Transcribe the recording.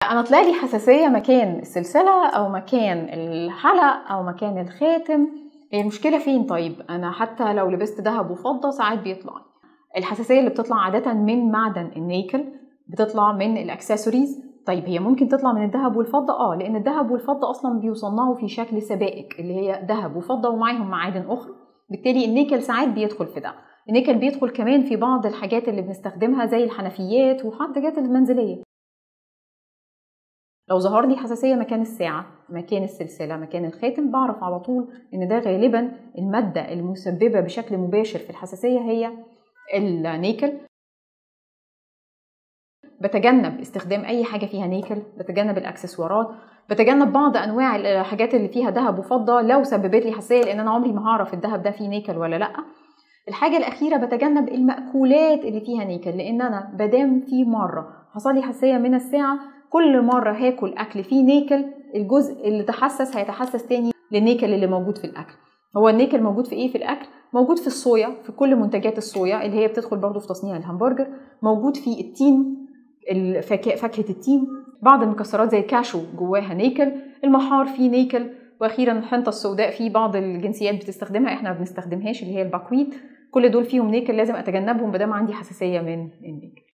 انا طلع لي حساسيه مكان السلسله او مكان الحلق او مكان الخاتم هي المشكله فين طيب انا حتى لو لبست ذهب وفضه ساعات بيطلع الحساسيه اللي بتطلع عاده من معدن النيكل بتطلع من الاكسسوارز طيب هي ممكن تطلع من الذهب والفضه اه لان الذهب والفضه اصلا بيصنعوا في شكل سبائك اللي هي ذهب وفضه ومعاهم معادن اخرى بالتالي النيكل ساعات بيدخل في ده النيكل بيدخل كمان في بعض الحاجات اللي بنستخدمها زي الحنفيات وحاجات المنزليه لو ظهر لي حساسيه مكان الساعه مكان السلسله مكان الخاتم بعرف على طول ان ده غالبا الماده المسببه بشكل مباشر في الحساسيه هي النيكل بتجنب استخدام اي حاجه فيها نيكل بتجنب الاكسسوارات بتجنب بعض انواع الحاجات اللي فيها ذهب وفضه لو سببت لي حساسيه لان انا عمري ما هعرف الذهب ده فيه نيكل ولا لا الحاجه الاخيره بتجنب المأكولات اللي فيها نيكل لان انا بدام في مره حصل لي حساسيه من الساعه كل مره هاكل اكل فيه نيكل الجزء اللي تحسس هيتحسس تاني للنيكل اللي موجود في الاكل هو النيكل موجود في ايه في الاكل موجود في الصويا في كل منتجات الصويا اللي هي بتدخل برضو في تصنيع الهمبرجر موجود في التين فاكهه التين بعض المكسرات زي الكاشو جواها نيكل المحار فيه نيكل واخيرا الحنطه السوداء في بعض الجنسيات بتستخدمها احنا ما بنستخدمهاش اللي هي الباكويت كل دول فيهم نيكل لازم اتجنبهم ما دام عندي حساسيه من النيكل